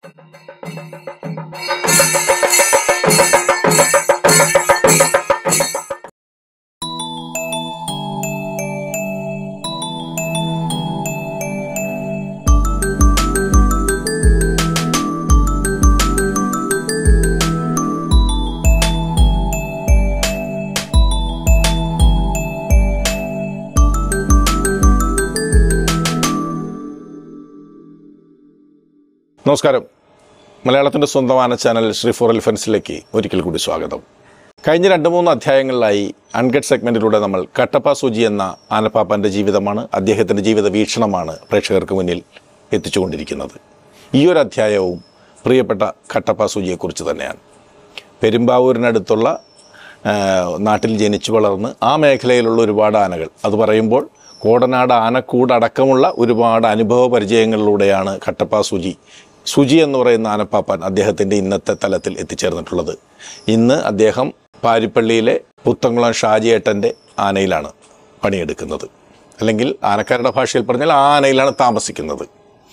നമസ്കാരം മലയാളത്തിൻ്റെ സ്വന്തமான ചാനൽ ശ്രീ ഫോർ എലിഫൻസിലേക്ക് ഒരിക്കൽ കൂടി സ്വാഗതം കഴിഞ്ഞ രണ്ട് മൂന്ന് അധ്യായങ്ങളിലായി അൺഗഡ് സെഗ്മെൻറ്റിലൂടെ നമ്മൾ കട്ടപ്പ സൂചി എന്ന ആനപ്പാപ്പൻ്റെ ജീവിതമാണ് അദ്ദേഹത്തിൻ്റെ ജീവിത വീക്ഷണമാണ് പ്രേക്ഷകർക്ക് മുന്നിൽ എത്തിച്ചുകൊണ്ടിരിക്കുന്നത് ഈ ഒരു അധ്യായവും പ്രിയപ്പെട്ട കട്ടപ്പ സൂചിയെക്കുറിച്ച് തന്നെയാണ് പെരുമ്പാവൂരിനടുത്തുള്ള ആ, നാട്ടിൽ ജനിച്ചു വളർന്ന് ആ മേഖലയിലുള്ള ഒരുപാട് ആനകൾ അത് പറയുമ്പോൾ കോടനാട് ആനക്കൂട് അടക്കമുള്ള ഒരുപാട് അനുഭവ പരിചയങ്ങളിലൂടെയാണ് കട്ടപ്പ സുജി സുജി എന്ന് പറയുന്ന ആനപ്പാപ്പാൻ അദ്ദേഹത്തിൻ്റെ ഇന്നത്തെ തലത്തിൽ എത്തിച്ചേർന്നിട്ടുള്ളത് ഇന്ന് അദ്ദേഹം പാരിപ്പള്ളിയിലെ പുത്തങ്കുളം ഷാജിയേട്ടൻ്റെ ആനയിലാണ് പണിയെടുക്കുന്നത് അല്ലെങ്കിൽ ആനക്കാരുടെ ഭാഷയിൽ പറഞ്ഞാൽ ആ ആനയിലാണ് താമസിക്കുന്നത്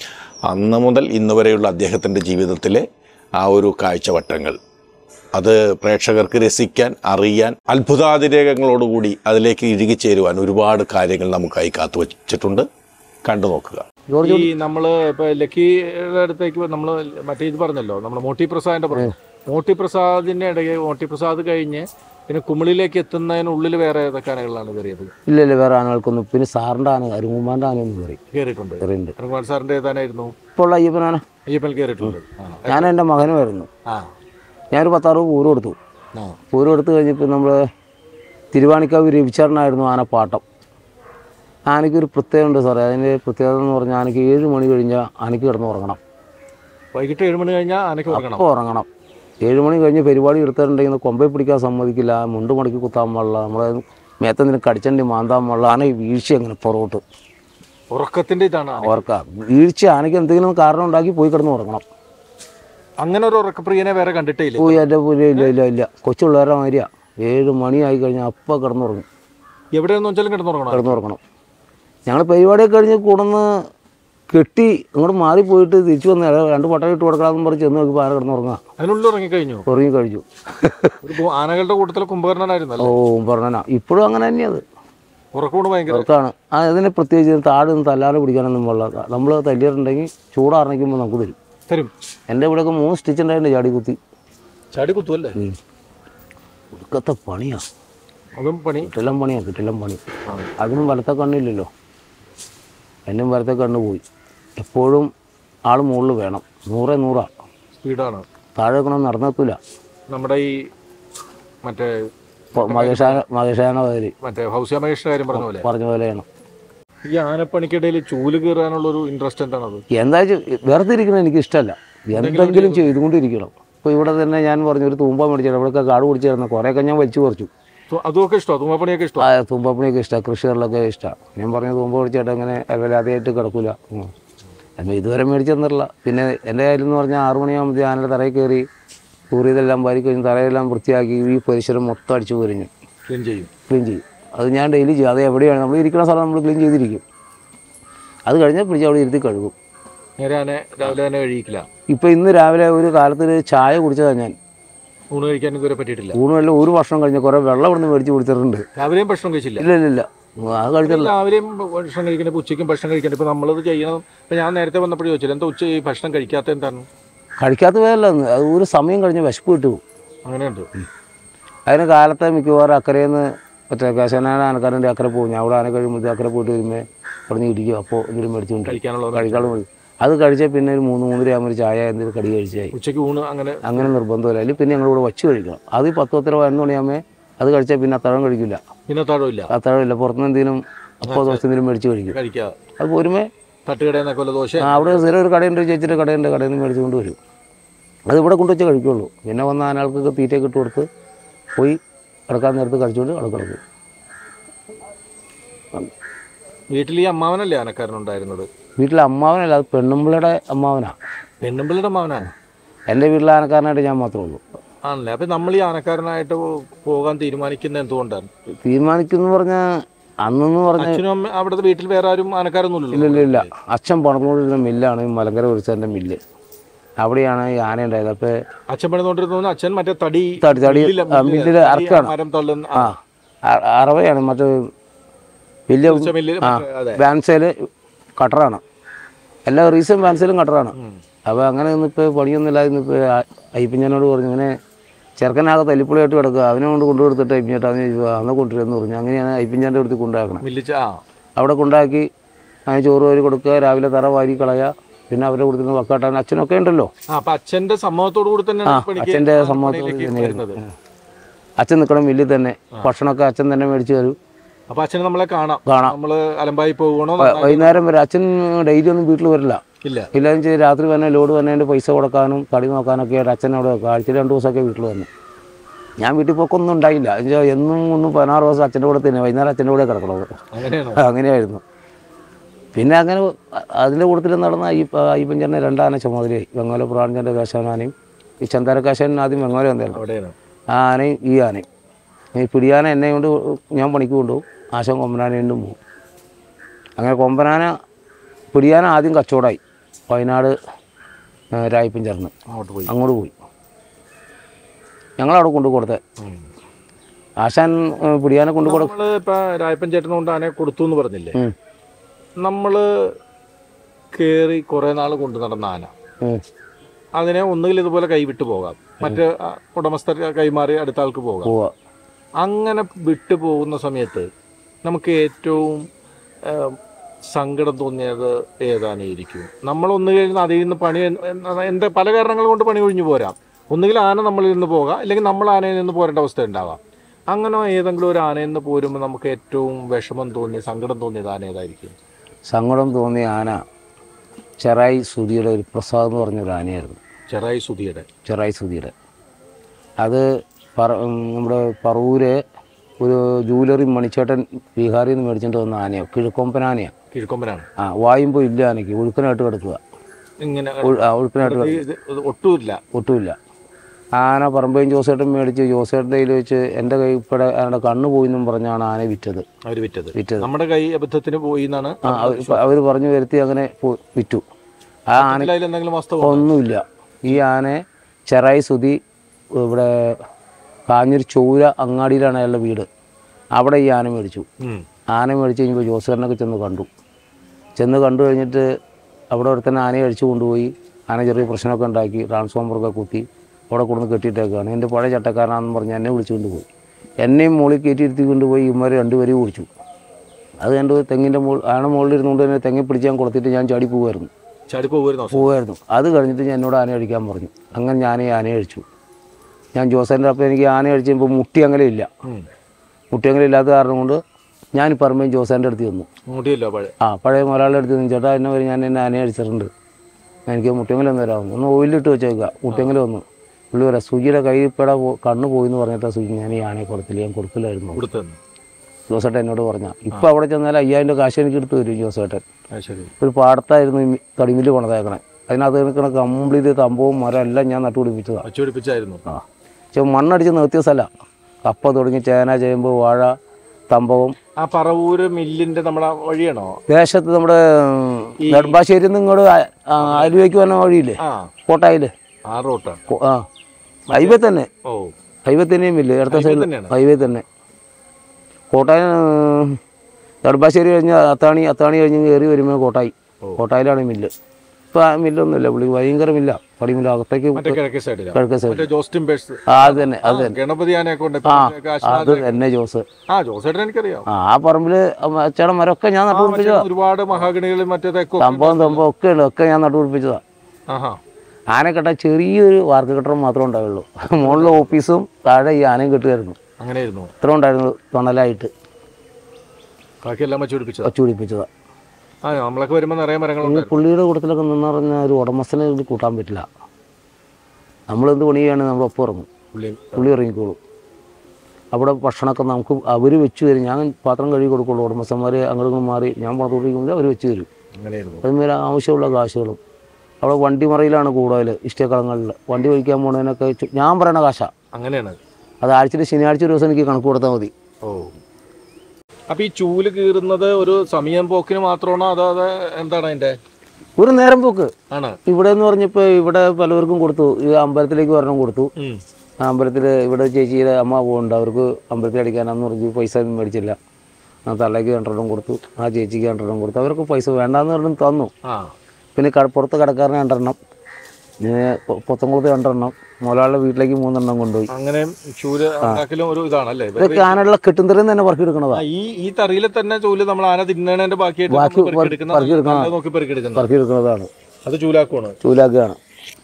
അന്ന് മുതൽ ഇന്ന് വരെയുള്ള അദ്ദേഹത്തിൻ്റെ ജീവിതത്തിലെ ആ ഒരു കാഴ്ചവട്ടങ്ങൾ അത് പ്രേക്ഷകർക്ക് രസിക്കാൻ അറിയാൻ അത്ഭുതാതിരേകങ്ങളോടുകൂടി അതിലേക്ക് ഇഴുകിച്ചേരുവാൻ ഒരുപാട് കാര്യങ്ങൾ നമുക്കായി കാത്തു വച്ചിട്ടുണ്ട് കണ്ടു നോക്കുക ഈ നമ്മള് ഇപ്പൊ ലക്കിയുടെ അടുത്തേക്ക് നമ്മള് മറ്റേ ഇത് പറഞ്ഞല്ലോ നമ്മള് മോട്ടി പ്രസാദിന്റെ പറഞ്ഞു മോട്ടി പ്രസാദിന്റെ ഇടയ്ക്ക് മോട്ടി പ്രസാദ് കഴിഞ്ഞ് പിന്നെ കുമിളിലേക്ക് എത്തുന്നതിനുള്ളിൽ വേറെ ഏതൊക്കെ ആനകളിലാണ് കയറിയത് ഇല്ല ഇല്ല വേറെ ആനകൾക്കൊന്നും പിന്നെ സാറിൻ്റെ ആന അരുങ്ങുമാൻ്റെ ആനയൊന്നും കയറി കയറിയിട്ടുണ്ട് കയറിയിട്ടുണ്ട് റഹ്മാൻ സാറിന്റെ ഏതാനായിരുന്നു ഇപ്പോൾ ഉള്ള അയ്യപ്പനാന അയ്യപ്പൻ കയറിയിട്ടുണ്ട് ആ. ഞാൻ എൻ്റെ മകനുമായിരുന്നു ആ ഞാനൊരു പത്താറ് പൂരം കൊടുത്തു ആ. പൂരം എടുത്ത് കഴിഞ്ഞപ്പോൾ നമ്മൾ തിരുവാണിക്കാവ് രവിചാരനായിരുന്നു ആനപ്പാട്ടം ആനയ്ക്കൊരു പ്രത്യേകത ഉണ്ട് സാറേ അതിൻ്റെ പ്രത്യേകത എന്ന് പറഞ്ഞാൽ ആനയ്ക്ക് ഏഴ് മണി കഴിഞ്ഞാൽ ആനയ്ക്ക് കിടന്ന് ഉറങ്ങണം വൈകിട്ട് ഏഴ് മണി കഴിഞ്ഞാൽ ആനയ്ക്ക് ഉറങ്ങണം അപ്പോൾ ഉറങ്ങണം ഏഴ് മണി കഴിഞ്ഞ് പരിപാടി എടുത്തിട്ടുണ്ടെങ്കിൽ കൊമ്പെ പിടിക്കാൻ സമ്മതിക്കില്ല മുണ്ട് മടക്കി കുത്താൻ പാടില്ല നമ്മളെ മേത്തന്തിന് കടിച്ചണ്ടി മാന്താൻ പാടില്ല ആന വീഴ്ച അങ്ങനെ പുറകോട്ട് ഉറക്കത്തിന്റെ ഇതാണ് ആന. ഓർക്ക വീഴ്ച ആനയ്ക്ക് എന്തെങ്കിലും കാരണം ഉണ്ടാക്കി പോയി കിടന്ന് ഉറങ്ങണം അങ്ങനെ ഒരു ഉറക്കപ്രിയനെ വേറെ കണ്ടിട്ടേ ഇല്ല പോയി എൻ്റെ പോലെ ഇല്ല ഇല്ല ഇല്ല കൊച്ചുള്ളവരെ മാതിരിയാ ഏഴ് മണിയായി കഴിഞ്ഞാൽ അപ്പം കിടന്നുറങ്ങും എവിടെയെന്ന് വെച്ചാലും കിടന്നുറങ്ങണം കിടന്നുറങ്ങണം ഞങ്ങൾ പരിപാടിയൊക്കെ കഴിഞ്ഞ് കൂടുന്ന് കെട്ടി അങ്ങോട്ട് മാറിപ്പോയിട്ട് തിരിച്ചു വന്ന് "എടാ, രണ്ട് പട്ടം ഇട്ട് കൊടുക്കാമെന്ന് പറഞ്ഞ് ചെന്ന് നോക്കിയപ്പോൾ ആന കിടന്നുറങ്ങാം അതിനുള്ളിൽ ഉറങ്ങിക്കഴിഞ്ഞു ഉറങ്ങി കഴിച്ചു ഒരു കു- ആനകളുടെ കൂട്ടത്തിൽ കുംഭകർണനായിരുന്നു ഓ അല്ലേ പറഞ്ഞാ ഇപ്പോഴും അങ്ങനെ തന്നെയത് ഉറക്കോട് ഭയങ്കര ഉറക്കാണ് ആ അതിനെ പ്രത്യേകിച്ച് താഴെ നിന്ന് തല്ലാതെ പിടിക്കാനൊന്നും പാടില്ല നമ്മൾ തല്ലിയിട്ടുണ്ടെങ്കിൽ ചൂടാറിക്കുമ്പോൾ നമുക്ക് തരും തരും എൻ്റെ ഇവിടെയൊക്കെ മൂന്ന് സ്റ്റിച്ച് ഉണ്ടായിട്ടുണ്ട് ചാടി കുത്തി ചാടി കുത്തുമല്ലേ ഒടുക്കത്തെ പണിയാ അതും പണി കിട്ടില്ലം പണിയാ കിട്ടില്ലം പണി അതിനും വലത്തെ കണ്ണില്ലല്ലോ എന്നും വലത്തെ കണ്ണ് പോയി എപ്പോഴും ആൾ മുകളിൽ വേണം നൂറേ നൂറാ സ്പീഡാണ് താഴെ വെക്കണം നടന്നെത്തൂല നമ്മുടെ ഈ മറ്റേ മകേഷാന മകേഷാന പതില് മറ്റേ ഹൗസിയ മഹേഷിന്റെ കാര്യം പറഞ്ഞ പോലെ പറഞ്ഞ പോലെയാണ് ഈ ആനപ്പണിക്കിടയിൽ ചൂല് കീറാനുള്ള ഒരു ഇൻട്രസ്റ്റ് എന്താണത് എന്താ വെറുതെ ഇരിക്കുന്നത് എനിക്ക് ഇഷ്ടമല്ല എന്തെങ്കിലും ചെയ്തുകൊണ്ടിരിക്കണം ഇപ്പോൾ ഇവിടെ തന്നെ ഞാൻ പറഞ്ഞു ഒരു തൂമ്പ മേടിച്ചിട്ട് ഇവിടെയൊക്കെ കാട് പിടിച്ചിരുന്ന കുറേയൊക്കെ ഞാൻ വലിച്ചു കുറച്ചു തു- അതുമൊക്കെ ഇഷ്ടമാണ് തുമ്മപ്പണിയൊക്കെ ആ ഇഷ്ടമാണ് തൂമ്പപ്പണിയൊക്കെ ഇഷ്ടമാണ് കൃഷികളിലൊക്കെ ഇഷ്ടമാണ് ഞാൻ പറഞ്ഞു തൂമ്പ പിടിച്ചിട്ട് അങ്ങനെ വല്ലാതെയായിട്ട് കിടക്കില്ല അപ്പോൾ ഇതുവരെ മേടിച്ചു തന്നിട്ടില്ല പിന്നെ എൻ്റെ കാര്യം എന്ന് പറഞ്ഞാൽ ആറു മണിയാകുമ്പോൾ ആനയുടെ തറയിൽ കയറി തൂറിയതെല്ലാം വാരി കഴിഞ്ഞ് തറയെല്ലാം വൃത്തിയാക്കി ഈ പരിസരം മൊത്തം അടിച്ചു പൊരിഞ്ഞു ക്ലീൻ ചെയ്യും ക്ലീൻ ചെയ്യും അത് ഞാൻ ഡെയിലി ചെയ്യും അത് എവിടെയാണ് നമ്മൾ ഇരിക്കുന്ന സ്ഥലം നമ്മൾ ക്ലീൻ ചെയ്തിരിക്കും അത് കഴിഞ്ഞാൽ പിടിച്ച് അവിടെ ഇരുത്തി കഴുകും നേരെ ആനെ രാവിലെ തന്നെ കഴിയിക്കില്ല ഇപ്പോൾ ഇന്ന് രാവിലെ ഒരു കാലത്ത് ഒരു ചായ കുടിച്ചതാണ് ഞാൻ ഊണ് കഴിക്കാൻ ഇതുവരെ പറ്റിയിട്ടില്ല ഊണുമെല്ലാം ഒരു വർഷം കഴിഞ്ഞ് കുറേ വെള്ളം ഇവിടുന്ന് മേടിച്ച് കുടിച്ചിട്ടുണ്ട് രാവിലെയും ഭക്ഷണം കഴിച്ചില്ല ഇല്ല ഇല്ല ഇല്ല അത് കഴിച്ചിട്ടില്ല രാവിലെയും ഭക്ഷണം കഴിക്കണം ഇപ്പൊ ഉച്ചയ്ക്കും ഭക്ഷണം കഴിക്കണം ഇപ്പൊ നമ്മളത് ചെയ്യണം ഇപ്പൊ ഞാൻ നേരത്തെ വന്നപ്പോഴും ചോദിച്ചില്ല എന്താ ഉച്ച ഈ ഭക്ഷണം കഴിക്കാത്ത എന്താണ് കഴിക്കാത്ത വേലല്ല അത് ഒരു സമയം കഴിഞ്ഞ് വിശപ്പ് കിട്ടും അങ്ങനെയുണ്ട് അതിന് കാലത്തെ മിക്കവാറും അക്കരയിൽ നിന്ന് മറ്റേ കേശവനാണ് ആനക്കാരൻ്റെ അക്കരെ പോകും ഞാൻ അവിടെ ആന കഴിയുമ്പോൾ അക്കരെ പോയിട്ട് വരുമ്പോൾ പറഞ്ഞ് ഇരിക്കും അപ്പോൾ എന്തെങ്കിലും മേടിച്ചുകൊണ്ട് കഴിക്കാനുള്ളത് കഴിക്കാതെ മതി അത് കഴിച്ചാൽ പിന്നെ ഒരു മൂന്ന് മൂന്നര ആകുമ്പോൾ ഒരു ചായ എന്തെങ്കിലും കടി കഴിച്ചായി ഉച്ചയ്ക്ക് ഊണ് അങ്ങനെ അങ്ങനെ നിർബന്ധമില്ല അല്ലെങ്കിൽ പിന്നെ ഞങ്ങളിവിടെ വച്ച് കഴിക്കണം അത് ഈ പത്ത് പത്തര പതിനൊന്ന് മണിയാകുമ്പോൾ അത് കഴിച്ചാൽ പിന്നെ അത്താഴം കഴിക്കില്ല പിന്നെ താഴമില്ല അത്താഴമില്ല പുറത്തുനിന്ന് എന്തെങ്കിലും അപ്പോൾ ദിവസം എന്തെങ്കിലും മേടിച്ച് കഴിക്കും കഴിക്കുക അത് പോരുമേ തട്ടുകടയിൽ നിന്നൊക്കെ വല്ല ദോശ ആ, അവിടെ സ്ഥിരം ഒരു കടയുണ്ട് ചേച്ചിയുടെ കടയുണ്ട് കടയിൽ നിന്ന് മേടിച്ച് കൊണ്ട് വരും അത് ഇവിടെ കൊണ്ടുവച്ച് കഴിക്കുള്ളൂ പിന്നെ വന്ന ആനകൾക്കൊക്കെ തീറ്റയൊക്കെ ഇട്ട് കൊടുത്ത് പോയി കിടക്കാൻ നേരത്ത് കഴിച്ചുകൊണ്ട് അവിടെ കിടക്കും വീട്ടിൽ ഈ അമ്മാവനല്ലേ ആനക്കാരനുണ്ടായിരുന്നത് വീട്ടിലെ അമ്മാവനല്ല അത് പെണ്ണുമ്പിളയുടെ അമ്മാവനാണ് പെണ്ണുമ്പിള്ളിയുടെ അമ്മാവനാണ് എൻ്റെ വീട്ടിലെ ആനക്കാരനായിട്ട് ഞാൻ മാത്രമേ ഉള്ളൂ ആണല്ലേ അപ്പൊ നമ്മൾ ഈ ആനക്കാരനായിട്ട് പോ- പോകാൻ തീരുമാനിക്കുന്നത് എന്തുകൊണ്ടാണ് തീരുമാനിക്കുന്നു പറഞ്ഞാൽ അന്നെന്ന് പറഞ്ഞ അച്ഛനും അമ്മ അവിടുത്തെ വീട്ടിൽ വേറെ ആരും ആനക്കാരൊന്നും ഇല്ല ഇല്ല ഇല്ല അച്ഛൻ പണിതുകൊണ്ടിരുന്ന മില്ലാണ് ഈ മലങ്കര ഒരുച്ചൻ്റെ മില്ല് അവിടെയാണ് ഈ ആന ഉണ്ടായത് അപ്പോൾ അച്ഛൻ പണിതുകൊണ്ടിരുന്ന അച്ഛൻ മറ്റേ തടി തടി തടി മില്ലില്- ആ, മില്ലില് മില്ലില് തടി അറക്കാണ് മരം തള്ളുന്ന ആ അ- അറവയാണ് മറ്റേ വലിയ ഉച്ച മില്ലില് ആ മറ്റേ- അതെ ബാൻസേൽ കട്ടറാണ് എല്ലാ റീസൺ ബാൻസേലും കട്ടറാണ് അപ്പോൾ അങ്ങനെ ഇന്നിപ്പോൾ പണിയൊന്നുമില്ലാതെ ഇന്നിപ്പോൾ അയ്യപ്പഞ്ഞനോട് പറഞ്ഞു ഇങ്ങനെ ചെറുക്കനാകെ തല്ലിപ്പുളിയായിട്ട് കിടക്കുക അവനെ കൊണ്ട് കൊണ്ടുകൊടുത്തിട്ട് അയ്യപ്പഞ്ഞേട്ടാ അവനെ അന്ന് കൊണ്ടുവരുമെന്ന് പറഞ്ഞു അങ്ങനെയാണ് അയ്യപ്പഞ്ഞാൻ്റെ അടുത്ത് കൊണ്ടാക്കണം മില്ലിച്ച ആ അവിടെ കൊണ്ടാക്കി അതിന് ചോറ് വാരി കൊടുക്കുക രാവിലെ തറ വാരി കളയുക പിന്നെ അവരെ കൊടുത്തിട്ട് വക്കാട്ടാൻ അച്ഛനൊക്കെ ഉണ്ടല്ലോ ആ, അപ്പൊ അച്ഛന്റെ സമ്മതത്തോടു കൂടി ആ തന്നെയാണ് പണിക്ക് അച്ഛൻ്റെ ആ സമ്മതത്തോട് പണിയിലേക്ക് തന്നെയായിരുന്നു വരുന്നത് അച്ഛൻ നിൽക്കണം മില്ലിൽ തന്നെ ഭക്ഷണമൊക്കെ അച്ഛൻ തന്നെ മേടിച്ചു തരും അപ്പൊ അച്ഛനെ നമ്മളെ കാണാം കാണാം നമ്മള് അലമ്പായി പോകണോ വ- വൈകുന്നേരം വരെ അച്ഛൻ ഡെയിലി ഒന്നും വീട്ടിൽ വരില്ല ഇല്ല ഇല്ലാന്ന് വെച്ചാൽ രാത്രി വന്നെ ലോഡ് വന്നതിൻ്റെ പൈസ കൊടുക്കാനും തടി നോക്കാനൊക്കെ ആയിട്ട് അച്ഛൻ അവിടെ വെക്കും ആഴ്ചയിൽ രണ്ട് ദിവസമൊക്കെ വീട്ടിൽ വന്നു ഞാൻ വീട്ടിൽ പോക്കൊന്നും ഉണ്ടായില്ല എന്നുവെച്ചാൽ എന്നും ഒന്നും പതിനാറ് ദിവസം അച്ഛൻ്റെ കൂടെ തന്നെ വൈകുന്നേരം അച്ഛൻ്റെ കൂടെ കിടക്കണത് അങ്ങനെയാണോ അങ്ങനെയായിരുന്നു പിന്നെ അങ്ങനെ അതിൻ്റെ കൂട്ടത്തിൽ നടന്ന അയ്യപ്പ അയ്യപ്പഞ്ചേട്ടനെ രണ്ടാന ചുമതലയായി വെങ്ങോല പ്രാണിച്ചൻ്റെ കാശാനാനയും ഈ ചന്ദരക്കാശൻ ആദ്യം വെങ്ങോല വന്നായിരുന്നു അവിടെയാണ് ആ ആനയും ഈ ആനയും ഈ പിടിയാന എന്നെ കൊണ്ട് ഞാൻ പണിക്ക് കൊണ്ടുപോകും ആശം കൊമ്പനാന കൊണ്ടും പോകും അങ്ങനെ കൊമ്പനാന പിടിയാന ആദ്യം കച്ചവടമായി വയനാട് ആ, രായപ്പൻ ചേർന്ന് അങ്ങോട്ട് പോയി അങ്ങോട്ട് പോയി ഞങ്ങളവിടെ കൊണ്ടു കൊടുത്തത് ഉം. ആശാൻ ആ, പിടിയാനെ കൊണ്ടു കൊടു നമ്മള് ഇപ്പൊ രായപ്പൻ ചേട്ടനെ കൊണ്ട് ആനയെ കൊടുത്തു എന്ന് പറഞ്ഞില്ലേ ഉം. നമ്മള് കേറി കുറെ നാൾ കൊണ്ടു നടന്ന ആന ഉം. അതിനെ ഒന്നുകിൽ ഇതുപോലെ കൈവിട്ട് പോകാം മറ്റ് ആ, ഉടമസ്ഥർ കൈമാറി അടുത്ത ആൾക്ക് പോകാം പോവാ അങ്ങനെ വിട്ടു പോകുന്ന സമയത്ത് നമുക്ക് ഏറ്റവും ആ, സങ്കടം തോന്നിയത് ഏതാനായിരിക്കും നമ്മൾ ഒന്ന് കഴിഞ്ഞ് അതിൽ നിന്ന് പണി എൻ്റെ പല കാരണങ്ങൾ കൊണ്ട് പണി ഒഴിഞ്ഞു പോരാം ഒന്നുകിൽ ആന നമ്മളിൽ നിന്ന് പോകാം അല്ലെങ്കിൽ നമ്മൾ ആനയിൽ നിന്ന് പോരേണ്ട അവസ്ഥ ഉണ്ടാവാം അങ്ങനെ ഏതെങ്കിലും ഒരു ആനയിൽ നിന്ന് പോരുമ്പോൾ നമുക്ക് ഏറ്റവും വിഷമം തോന്നി സങ്കടം തോന്നിയത് ആന ഏതായിരിക്കും സങ്കടം തോന്നിയ ആന ചെറായി സുധിയുടെ ഒരു പ്രസാദ് എന്ന് പറഞ്ഞൊരു ആനയായിരുന്നു ചെറായി സുധിയുടെ ചെറായി സുധിയുടെ അത് പറ ഉം, നമ്മുടെ പറവൂര് ഒരു ജൂവലറി മണിച്ചേട്ടൻ ബീഹാറിൽ നിന്ന് മേടിച്ചിട്ട് വന്ന ആനയാണ് കിഴക്കൊമ്പൻ ആനയാണ് കിഴക്കൊമ്പനാണ് ആ വായുമ്പോൾ ഇല്ല ആനയ്ക്ക് ഒഴുക്കനായിട്ട് കിടക്കുക ഇങ്ങനെ ഒഴു- ആ, ഒഴുക്കനായിട്ട് കിടക്കുക ഇത് ഇത് ഒട്ടുമില്ല ഒട്ടുമില്ല ആന പറമ്പയും ജോസേട്ടൻ മേടിച്ച് ജോസേട്ടൻ്റെ കയ്യിൽ വെച്ച് എൻ്റെ കൈ ഇവിടെ ആനയുടെ കണ്ണ് പോയി എന്നും പറഞ്ഞാണ് ആന വിറ്റത് അവർ വിറ്റത് വിറ്റത് നമ്മുടെ കൈ അബദ്ധത്തിന് പോയി എന്നാണ് ആ അവർ പറഞ്ഞു വരുത്തി അങ്ങനെ പോ- വിറ്റു ആ ആന അതിൽ എന്തെങ്കിലും വാസ്തവം ഒന്നുമില്ല ഈ ആനയെ ചെറായി സുതി ഇവിടെ കാഞ്ഞൂർ ചൂര അങ്ങാടിയിലാണ് അയാളുടെ വീട് അവിടെ ഈ ആന മേടിച്ചു ഉം. ആന മേടിച്ച് കഴിഞ്ഞപ്പോൾ ജോസുകാരനൊക്കെ ചെന്ന് കണ്ടു ചെന്ന് കണ്ടു കഴിഞ്ഞിട്ട് അവിടെ ഒരു തന്നെ ആനയെ അഴിച്ചു കൊണ്ടുപോയി ആന ചെറിയ പ്രശ്നമൊക്കെ ഉണ്ടാക്കി ട്രാൻസ്ഫോമറൊക്കെ കുത്തി അവിടെ കൊണ്ടുവന്ന് കെട്ടിയിട്ടേക്കാണ് എൻ്റെ പഴയ ചട്ടക്കാരനാണെന്ന് പറഞ്ഞ് എന്നെ വിളിച്ചുകൊണ്ട് പോയി എന്നെയും മുകളിൽ കയറ്റിയിരുത്തി കൊണ്ടുപോയി ഇവന്മാർ രണ്ടുപേരെയും ഓടിച്ചു അത് കണ്ട് തെങ്ങിൻ്റെ മുകളിൽ ആന മുകളിൽ ഇരുന്നുകൊണ്ട് തന്നെ തെങ്ങി പിടിച്ച് ഞാൻ കൊടുത്തിട്ട് ഞാൻ ചാടി പോകുമായിരുന്നു ചാടി പോകുമായിരുന്നു പോവായിരുന്നു അത് കഴിഞ്ഞിട്ട് ഞാൻ എന്നോട് ആന അടിക്കാൻ പറഞ്ഞു അങ്ങനെ ഞാൻ ഈ ആനയെ അഴിച്ചു ഞാൻ ജോസേൻ്റെ അപ്പം എനിക്ക് ആന അടിച്ചപ്പോൾ മുട്ടി അങ്ങനെ ഇല്ല മുട്ടി അങ്ങനെ ഇല്ലാത്ത കാരണം കൊണ്ട് ഞാൻ പറമ്പയും ജോസേൻ്റെ അടുത്ത് ചെന്നു മുടിയല്ലോ പഴയ ആ പഴയ മുതലാളിയുടെ അടുത്ത് നിന്ന് ചേട്ടാ എന്നെ വരെ ഞാൻ എന്നെ ആനയെ അടിച്ചിട്ടുണ്ട് എനിക്ക് മുട്ടിയെങ്കിലും തരാമെന്ന് ഒന്ന് ഓയിലിട്ട് വെച്ചേക്കുക മുട്ടിയെങ്കിലും ഒന്ന് പുള്ളി പറയാം സുജിയുടെ കൈപ്പട കണ്ണ് പോയി എന്ന് പറഞ്ഞിട്ടാ സുജി ഞാൻ ഈ ആനയെ കൊടുത്തില്ല ഞാൻ കൊടുക്കില്ലായിരുന്നു കൊടുത്തെന്ന് ജോസേട്ടൻ എന്നോട് പറഞ്ഞ ഇപ്പം അവിടെ ചെന്നാൽ അയ്യായിരം രൂപ കാശ് എനിക്ക് എടുത്ത് തരും ജോസേട്ടൻ അത് ശരി ഒരു പാടത്തായിരുന്നു ഈ തടിമില്ല് കൊണ്ടതേക്കണേ അതിനകത്ത് നിൽക്കുന്ന കംപ്ലീറ്റ് തമ്പവും മരം എല്ലാം ഞാൻ നട്ടുപിടിപ്പിച്ചതാണ് അച്ചുപിടിപ്പിച്ചായിരുന്നു ആ പക്ഷെ മണ്ണടിച്ച് നിർത്തിയ സ്ഥലമാണ് കപ്പ തുടങ്ങി ചേന ചേമ്പ് വാഴ തമ്പവും ആ പറവൂര് മില്ലിന്റെ നമ്മുടെ വഴിയാണോ ദേശത്ത് നമ്മുടെ നെടുമ്പാശ്ശേരിയിൽ നിന്ന് ഇങ്ങോട്ട് അരുവയ്ക്ക് വന്ന വഴിയില്ലേ ആ കോട്ടായിൽ ആ റോട്ടാ ആ ഹൈവേ തന്നെ ഓ ഹൈവേ തന്നെയും ഇല്ലേ അടുത്ത Highway സൈഡിൽ തന്നെയാണ്? ഹൈവേ തന്നെ കോട്ടായം നെടുമ്പാശ്ശേരി കഴിഞ്ഞ് അത്താണി അത്താണി കഴിഞ്ഞ് കയറി വരുമ്പോൾ കോട്ടായി കോട്ടായിലാണ് ഈ മില്ല് ഇപ്പം ആ മില്ലൊന്നുമില്ല പുള്ളി ഭയങ്കര മില്ല പടിമില്ല അകത്തേക്ക് മറ്റേ കിഴക്കേ സൈഡിലാ കിഴക്കേ സൈഡ് മറ്റേ ജോസ്റ്റിൻ ബേഴ്സ് ആ അത് തന്നെ അത് തന്നെ ഗണപതി ആനയൊക്കെ ഉണ്ട് ആ ഇപ്പൊ കാശ്മീർ അത് തന്നെ ജോസ് ആ ജോസേട്ടൻ എനിക്കറിയാം ആ ആ പറമ്പിൽ അച്ചയുടെ മരമൊക്കെ ഞാൻ ആ, മറ്റേ നട്ടുപിടിപ്പിച്ചതാ ഒരുപാട് മഹാഗണികളും മറ്റേ തെക്കും സംഭവം സംഭവം ഒക്കെ ഉണ്ട് ഒക്കെ ഞാൻ നട്ടുപിടിപ്പിച്ചതാ ആഹാ ആന കെട്ടാൻ ചെറിയൊരു വാർക്ക് കെട്ടണം മാത്രമേ ഉണ്ടാവുള്ളൂ മുകളിൽ ഓഫീസും താഴെ ഈ ആനയും കെട്ടുമായിരുന്നു അങ്ങനെയായിരുന്നു ഇത്ര ഉണ്ടായിരുന്നു തണലായിട്ട് ബാക്കിയെല്ലാം വെച്ചുപിടിപ്പിച്ചത് വച്ചു പിടിപ്പിച്ചതാ ആ നമ്മളൊക്കെ വരുമ്പോൾ നിറയെ ഈ മരങ്ങളുണ്ട് പുള്ളിയുടെ കൂട്ടത്തിലൊക്കെ നിന്ന് പറഞ്ഞാൽ ഒരു ഉടമസ്ഥനെ ഇത് കൂട്ടാൻ പറ്റില്ല നമ്മളെന്ത് പണി ചെയ്യുകയാണെങ്കിൽ നമ്മൾ ഒപ്പം ഇറങ്ങും പുള്ളി പുള്ളി ഇറങ്ങിക്കോളും അവിടെ ഭക്ഷണമൊക്കെ നമുക്ക് അവർ വെച്ച് തരും ഞാൻ പാത്രം കഴുകി കൊടുക്കുള്ളൂ ഉടമസ്ഥന്മാർ അങ്ങോട്ടും മാറി ഞാൻ പുറത്തോട്ടിരിക്കുമ്പോൾ അവർ വെച്ച് തരും അങ്ങനെയായിരുന്നു അതുമാതിരി ആവശ്യമുള്ള കാശുകളും അവിടെ വണ്ടി മറയിലാണ് കൂടുതൽ ഇഷ്ടക്കളങ്ങളിൽ വണ്ടി ഒഴിക്കാൻ പോണതിനൊക്കെ ചു- ഞാൻ പറയണ കാശാണ് അങ്ങനെയാണ് അത് ആഴ്ചയിൽ ശനിയാഴ്ച ഒരു ദിവസം എനിക്ക് കണക്ക് കൊടുത്താൽ മതി ഓ അപ്പൊ ഈ ചൂല് കീറുന്നത് ഒരു സമയം പോക്കിന് മാത്രമാണോ അതോ അത് എന്താണ് അതിന്റെ ഒരു നേരം പോക്ക് ആണ് ഇവിടെ എന്ന് പറഞ്ഞപ്പോൾ ഇവിടെ പലവർക്കും കൊടുത്തു ഈ അമ്പലത്തിലേക്ക് ഒരെണ്ണം കൊടുത്തു ഉം. ആ അമ്പലത്തിൽ ഇവിടെ ചേച്ചിയുടെ അമ്മ പോകുന്നുണ്ട് അവർക്ക് അമ്പലത്തിൽ അടിക്കാനാന്ന് പറഞ്ഞ് പൈസ ഒന്നും മേടിച്ചില്ല ആ തള്ളയ്ക്ക് രണ്ടെണ്ണം കൊടുത്തു ആ ചേച്ചിക്ക് രണ്ടെണ്ണം കൊടുത്തു അവർക്ക് പൈസ വേണ്ടാന്ന് പറഞ്ഞു തന്നു ആ പിന്നെ കട പുറത്ത് കടക്കാരന് രണ്ടെണ്ണം പിന്നെ പൊ- പൊത്തംകുളത്ത് രണ്ടെണ്ണം മുതലാളിയുടെ വീട്ടിലേക്ക് മൂന്നെണ്ണം കൊണ്ടുപോയി അങ്ങനെ ചൂല് ഉണ്ടാക്കലും ഒരു ഇതാണല്ലേ ഇതൊക്കെ ആനയുള്ള കെട്ടുന്തരം തന്നെ പറക്കി എടുക്കണതാ ആ, ഈ ഈ തറിയിലെ തന്നെ ചൂല് നമ്മൾ ആന തിന്നണേന്റെ ബാക്കിയായിട്ട് ബാക്കി നമ്മൾ പെറുക്കിയെടുക്കുന്ന പെറുക്കിയെടുക്കണം. നല്ല നോക്കി പെറുക്കിയെടുക്കുന്നത് പറക്കി എടുക്കുന്നതാണ് അത് ചൂലാക്കുവാണ് ചൂലാക്കുകയാണ്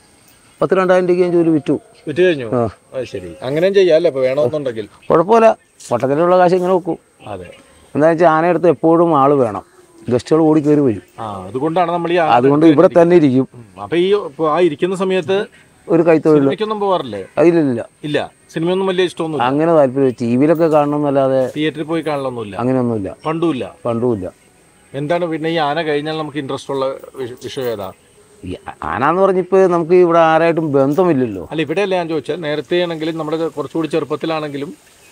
പത്ത് രണ്ടായിരം രൂപയ്ക്ക് ഞാൻ ജോലി വിറ്റു വിറ്റ് കഴിഞ്ഞു ആ അത് ശരി അങ്ങനെയും ചെയ്യാല്ലേ ഇപ്പൊ വേണമെന്നുണ്ടെങ്കിൽ കുഴപ്പമില്ല വട്ടത്തിലുള്ള കാശ് ഇങ്ങനെ വെക്കും അതെ എന്താണെന്ന് വെച്ചാൽ ആനയെടുത്ത് എപ്പോഴും ആൾ വേണം ഗസ്റ്റുകൾ ഓടി കയറി വരും ആ അതുകൊണ്ടാണ് നമ്മൾ ഈ ആന അതുകൊണ്ട് ഇവിടെ തന്നെ ഇരിക്കും ഉം. അപ്പൊ ഈ ഇപ്പൊ ആ ഇരിക്കുന്ന സമയത്ത് ഒരു കൈത്തൊഴിൽ സിനിമയ്ക്കൊന്നും പോവാറില്ലേ അതിലില്ല ഇല്ല സിനിമയൊന്നും വലിയ ഇഷ്ടമൊന്നുമില്ല അങ്ങനെ താല്പര്യം ടി വിയിലൊക്കെ കാണണമെന്നല്ലാതെ തിയേറ്ററിൽ പോയി കാണലൊന്നുമില്ല അങ്ങനെയൊന്നുമില്ല പണ്ടുമില്ല പണ്ടുമില്ല എന്താണ് പിന്നെ ഈ ആന കഴിഞ്ഞാൽ നമുക്ക് ഇൻട്രസ്റ്റ് ഉള്ള വിഷ- വിഷയം ഏതാ ഈ ആനാന്ന് പറഞ്ഞിപ്പോൾ നമുക്ക് ഇവിടെ ആരായിട്ടും ബന്ധമില്ലല്ലോ അല്ല ഇവിടെയല്ല ഞാൻ ചോദിച്ചത് നേരത്തെ ആണെങ്കിലും നമ്മുടെ കുറച്ചുകൂടി ചെറുപ്പത്തിലാണെങ്കിലും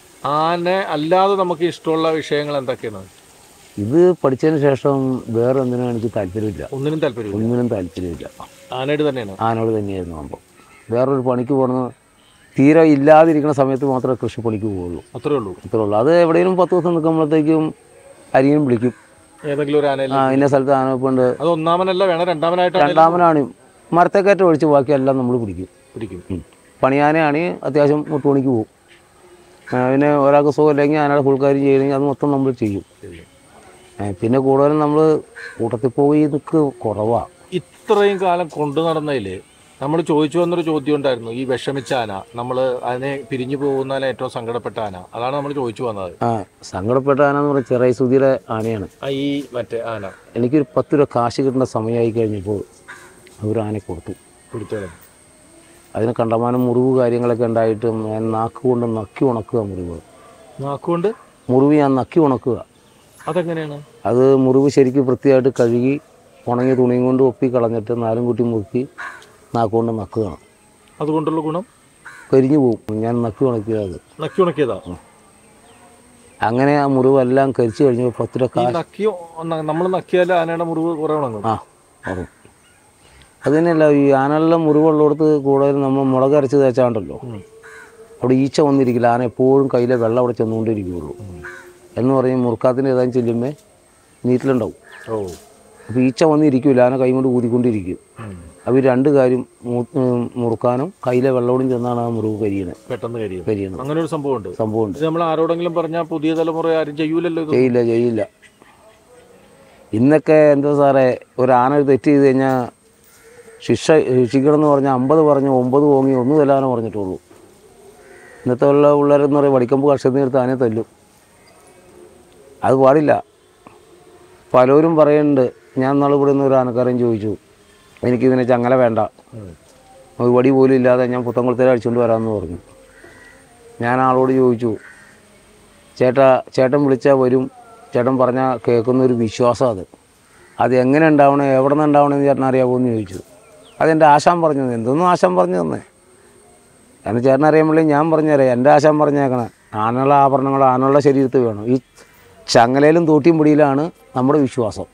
ആന അല്ലാതെ നമുക്ക് ഇഷ്ടമുള്ള വിഷയങ്ങൾ എന്തൊക്കെയാണ് ഇത് പഠിച്ചതിന് ശേഷം വേറെ എന്തിനും എനിക്ക് താല്പര്യമില്ല ഒന്നിനും താല്പര്യമില്ല ഒന്നിനും താല്പര്യമില്ല ആനയുടെ തന്നെയാണ് ആനോട് തന്നെയായിരുന്നു സംഭവം വേറൊരു പണിക്ക് പോകണമെന്ന് തീരെ ഇല്ലാതിരിക്കുന്ന സമയത്ത് മാത്രമേ കൃഷിപ്പണിക്ക് പോവുള്ളൂ അത്രേ ഉള്ളൂ അത്രേ ഉള്ളൂ അത് എവിടെയെങ്കിലും പത്ത് ദിവസം നിൽക്കുമ്പോഴത്തേക്കും അരിയും വിളിക്കും ഏതെങ്കിലും ഒരു ആനയിൽ ആ ഇന്ന സ്ഥലത്ത് ആന ഇപ്പോൾ ഉണ്ട് അത് ഒന്നാമനല്ല വേണം രണ്ടാമനായിട്ടാണ് രണ്ടാമനാണ് മരത്തേക്കറ്റ ഒഴിച്ച് ബാക്കിയെല്ലാം നമ്മൾ പിടിക്കും പിടിക്കും ഉം. പണിയാനയാണെങ്കിൽ അത്യാവശ്യം മുട്ടുപണിക്ക് പോകും ആ, പിന്നെ ഒരാൾക്ക് സുഖമില്ലെങ്കിൽ ആനയുടെ ഫുൾ കാര്യം ചെയ്യണമെങ്കിൽ അത് മൊത്തം നമ്മൾ ചെയ്യും ശരി. ആ, പിന്നെ കൂടുതലും നമ്മൾ കൂട്ടത്തിൽ പോയി നിൽക്ക് കുറവാണ് ഇത്രയും കാലം കൊണ്ടു നടന്നതിൽ നമ്മൾ ചോദിച്ചു വന്നൊരു ചോദ്യം ഉണ്ടായിരുന്നു ഈ വിഷമിച്ച ആന നമ്മൾ അതിനെ പിരിഞ്ഞു പോകുന്നതിൽ ഏറ്റവും സങ്കടപ്പെട്ട ആന അതാണ് നമ്മൾ ചോദിച്ചു വന്നത് ആ സങ്കടപ്പെട്ട ആന എന്ന് പറഞ്ഞാൽ ചെറിയ സുധിയുടെ ആനയാണ് ആ ഈ മറ്റേ ആന എനിക്കൊരു പത്ത് രൂപ കാശ് കിട്ടുന്ന സമയമായി കഴിഞ്ഞപ്പോൾ അവർ ആനയെ കൊടുത്തു കൊടുത്തത് അതിന് കണ്ടമാനം മുറിവ് കാര്യങ്ങളൊക്കെ ഉണ്ടായിട്ടും ഞാൻ നാക്ക് കൊണ്ട് നക്കി ഉണക്കുക മുറിവ് നാക്കുകൊണ്ട് മുറിവ് ഞാൻ നക്കി ഉണക്കുക അതെങ്ങനെയാണ് അത് മുറിവ് ശരിക്കും വൃത്തിയായിട്ട് കഴുകി ഉണങ്ങിയ തുണിയും കൊണ്ട് ഒപ്പി കളഞ്ഞിട്ട് നാലും കുട്ടി മുറുക്കി നാക്കുകൊണ്ട് നക്കുകയാണ് അതുകൊണ്ടുള്ള ഗുണം കരിഞ്ഞു പോകും ഞാൻ നക്കി ഉണക്കിയത് അത് നക്കി ഉണക്കിയതാ അങ്ങനെ ആ മുറിവെല്ലാം കരിച്ചു കഴിഞ്ഞപ്പോൾ പത്ത് രൂപ ഈ കാശ് നക്കി നമ്മൾ നക്കിയാൽ ആനയുടെ മുറിവ് കുറെ ഉണങ്ങും ആ ഉറങ്ങും അത് തന്നെയല്ല ഈ ആനകളിലെ മുറിവുള്ളിടത്ത് കൂടുതലും നമ്മൾ മുളക് അരച്ച് തേച്ചാണ്ടല്ലോ ഉം. അവിടെ ഈച്ച വന്നിരിക്കില്ല ആന എപ്പോഴും കയ്യിലെ വെള്ളം അവിടെ ചെന്നുകൊണ്ടിരിക്കുകയുള്ളൂ എന്ന് പറഞ്ഞ് മുറുക്കാത്തിന് ഏതാനും ചെല്ലുമ്പോൾ നീറ്റിലുണ്ടാവും ഓ അപ്പോൾ ഈച്ച വന്നിരിക്കില്ല ആന കൈ കൊണ്ട് ഊതിക്കൊണ്ടിരിക്കും ഉം. അവർ രണ്ട് കാര്യം മു- ഉം, മുറുക്കാനും കയ്യിലെ വെള്ളത്തോടും ചെന്നാണ് ആ മുറിവ് കരിയുന്നത് പെട്ടെന്ന് കരിയും കരിയുന്നത് അങ്ങനെ ഒരു സംഭവം ഉണ്ട് സംഭവമുണ്ട് ഇത് നമ്മൾ ആരോടെങ്കിലും പറഞ്ഞാൽ പുതിയ തലമുറ ആരും ചെയ്യൂലല്ലോ ഇത് ചെയ്യില്ല ചെയ്യില്ല ഇന്നൊക്കെ എന്താ സാറേ ഒരു ആന ഒരു തെറ്റ് ചെയ്ത് കഴിഞ്ഞാൽ ശിക്ഷ ശിക്ഷിക്കണം എന്ന് പറഞ്ഞാൽ അമ്പത് പറഞ്ഞ് ഒമ്പത് പോങ്ങി ഒന്ന് തല്ലാനേ പറഞ്ഞിട്ടുള്ളൂ ഇന്നത്തെ ഉള്ള പിള്ളേരെന്ന് പറയും വടിക്കമ്പ് കർഷകത്തിന് എടുത്ത് ആനയെ തല്ലും അത് പാടില്ല പലരും പറയുന്നുണ്ട് ഞാൻ നാളെ ഇവിടെ നിന്ന് ഒരു ആനക്കാരൻ ചോദിച്ചു എനിക്കിതിനെ ചങ്ങല വേണ്ട ഉം. ഒരു വടി പോലും ഇല്ലാതെ ഞാൻ പുത്തൻകുളത്തേൽ അടിച്ചുകൊണ്ട് വരാമെന്ന് പറഞ്ഞു ഞാൻ ആളോട് ചോദിച്ചു ചേട്ടാ ചേട്ടൻ വിളിച്ചാൽ വരും ചേട്ടൻ പറഞ്ഞാൽ കേൾക്കുന്ന ഒരു വിശ്വാസം അത് അത് എങ്ങനെ ഉണ്ടാവണം എവിടെ നിന്ന് ഉണ്ടാവണമെന്ന് ചേട്ടൻ അറിയാമോ എന്ന് ചോദിച്ചു അതെൻ്റെ ആശാൻ പറഞ്ഞു തന്നെ എന്തൊന്നും ആശാൻ പറഞ്ഞു തന്നെ എന്നെ ചേട്ടൻ അറിയാൻ ഞാൻ പറഞ്ഞുതരാം എൻ്റെ ആശാൻ പറഞ്ഞേക്കണേ ആനുള്ള ആഭരണങ്ങൾ ആനുള്ള ശരീരത്തിൽ വേണം ഈ ചങ്ങലയിലും തോട്ടിയും പിടിയിലാണ് നമ്മുടെ വിശ്വാസം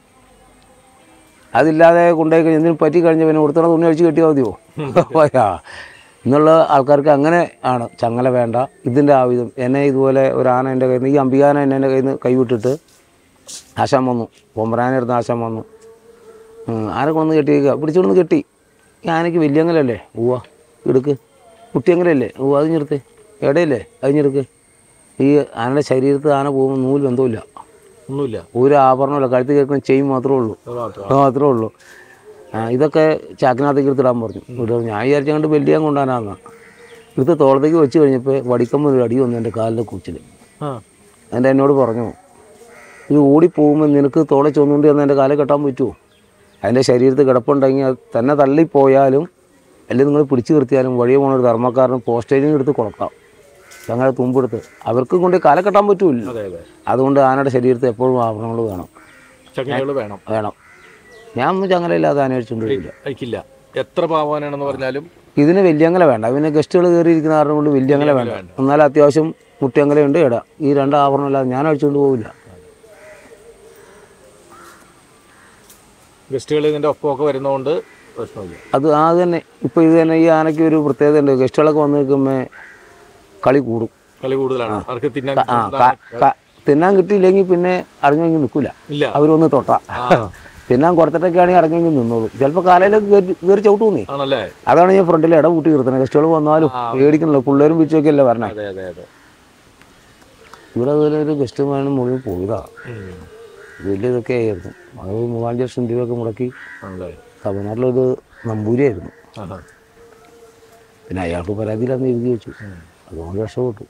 അതില്ലാതെ കൊണ്ടുപോയി കഴിഞ്ഞ് എന്തിനും പറ്റി കഴിഞ്ഞ പിന്നെ കൊടുത്തണ തുണി അഴിച്ച് കെട്ടിയാൽ മതിയോ ആ. എന്നുള്ള ആൾക്കാർക്ക് അങ്ങനെ ആണ് ചങ്ങല വേണ്ട ഇതിൻ്റെ ആവശ്യം എന്നെ ഇതുപോലെ ഒരു ആന എൻ്റെ കയ്യിൽ നിന്ന് ഈ അംബികാന എന്നെ എൻ്റെ കയ്യിൽ നിന്ന് കൈവിട്ടിട്ട് ആശാൻ വന്നു പൊമ്പരാനെടുത്ത് ആശാൻ വന്നു ഉം, ആരെ കൊണ്ടു കെട്ടിയേക്കുക പിടിച്ചുകൊണ്ട് കെട്ടി ഈ ആനയ്ക്ക് വലിയങ്ങലല്ലേ ഉവ്വ എടുക്ക് കുട്ടിയങ്ങലല്ലേ ഉവ്വ അത് ഞെടുത്ത് എവിടെയല്ലേ അത് ഞെടുക്ക് ഈ ആനയുടെ ശരീരത്തിൽ ആന പോകുമ്പോൾ നൂല് ബന്ധമില്ല ഒന്നുമില്ല ഒരു ആഭരണമില്ല കഴുത്തിൽ കേൾക്കുന്ന ചെയിൻ മാത്രമേ ഉള്ളൂ അത് മാത്രം ആ, മാത്രമേ ഉള്ളൂ ആ, ഇതൊക്കെ ചാക്കിനകത്തേക്ക് എടുത്തിടാൻ പറഞ്ഞു ഇവിടെ ഞാൻ വിചാരിച്ചങ്ങോട്ട് വലിയ കൊണ്ടാനാന്ന് എടുത്ത് തോളത്തേക്ക് വെച്ച് കഴിഞ്ഞപ്പോൾ വടിക്കുമ്പോൾ ഒരു അടി വന്നു എൻ്റെ കാലിൻ്റെ കുച്ചിൽ ആ എൻ്റെ എന്നോട് പറഞ്ഞു ഇത് ഓടിപ്പോകുമ്പോൾ നിനക്ക് തോളെ ചൊന്നുകൊണ്ട് ചെന്ന് എൻ്റെ കാലെ കെട്ടാൻ പറ്റുമോ അതിൻ്റെ ശരീരത്തിൽ കിടപ്പുണ്ടെങ്കിൽ അത് തന്നെ തള്ളിപ്പോയാലും അല്ലെങ്കിൽ നിങ്ങൾ പിടിച്ചു നിർത്തിയാലും വഴിയെ പോണ ഒരു ധർമ്മക്കാരന് പോസ്റ്റേജിങ് എടുത്ത് കൊടുക്കാം ഞങ്ങളെ തുമ്പെടുത്ത് അവർക്കും കൊണ്ട് കാലെ കെട്ടാൻ പറ്റൂല അതെ അതെ അതുകൊണ്ട് ആനയുടെ ശരീരത്തിൽ എപ്പോഴും ആഭരണങ്ങൾ വേണം ചങ്ങലകൾ വേണം വേണം ഞാൻ ഒന്നും ചങ്ങലയില്ലാതെ ആന അടിച്ചുകൊണ്ട് വരില്ല അയക്കില്ല എത്ര പാവാനാണെന്ന് പറഞ്ഞാലും ഇതിന് വലിയങ്ങല വേണ്ട പിന്നെ ഗസ്റ്റുകൾ കയറിയിരിക്കുന്ന കാരണം കൊണ്ട് വലിയങ്ങല വേണ്ട എന്നാലും അത്യാവശ്യം മുട്ടിയങ്ങലയുണ്ട് ഇട ഈ രണ്ട് ആഭരണമില്ലാതെ ഞാൻ അടിച്ചുകൊണ്ട് പോവില്ല ഗസ്റ്റുകൾ ഇതിന്റെ ഒപ്പമൊക്കെ വരുന്നതുകൊണ്ട് പ്രശ്നമില്ല അത് ആ തന്നെ ഇപ്പോൾ ഇത് തന്നെ ഈ ആനയ്ക്ക് ഒരു പ്രത്യേകത ഉണ്ട് ഗസ്റ്റുകളൊക്കെ വന്ന് നിൽക്കുമ്പോൾ കളി കൂടും കളി കൂടുതലാണ് അവർക്ക് തിന്നാൻ ആ ക- ക- തിന്നാൻ കിട്ടിയില്ലെങ്കിൽ പിന്നെ അടങ്ങി നിൽക്കില്ല ഇല്ല അവരൊന്ന് തൊട്ട ആ തിന്നാൻ കൊടുത്തിട്ടൊക്കെ ആണെങ്കിൽ അടങ്ങി നിന്നോളൂ ചിലപ്പോൾ കാലയിലൊക്കെ കയറി കയറി ചവിട്ടുന്നേ ആണല്ലേ അതാണ് ഞാൻ ഫ്രണ്ടിൽ ഇട കൂട്ടി നിർത്തുന്നത് ഗസ്റ്റുകൾ വന്നാലും പേടിക്കണല്ലോ പിള്ളേരും പിച്ചൊക്കെ അല്ലേ പറഞ്ഞേ അതെ അതെ അതെ ഇവിടെ അതുപോലെ ഒരു ഗസ്റ്റ് വേണം മുഴുവൻ പോയതാ ഉം. വലിയ ഇതൊക്കെ ആയിരുന്നു അത് മൂവാഞ്ച് ലക്ഷം രൂപയൊക്കെ മുടക്കി ആണല്ലേ തമിഴ്നാട്ടിലൊരു നമ്പൂരിയായിരുന്നു ആഹാ. പിന്നെ അയാൾക്ക് പരാതിയിലന്ന് എഴുതി വെച്ചു അതുകൊണ്ട് രക്ഷപ്പെട്ടു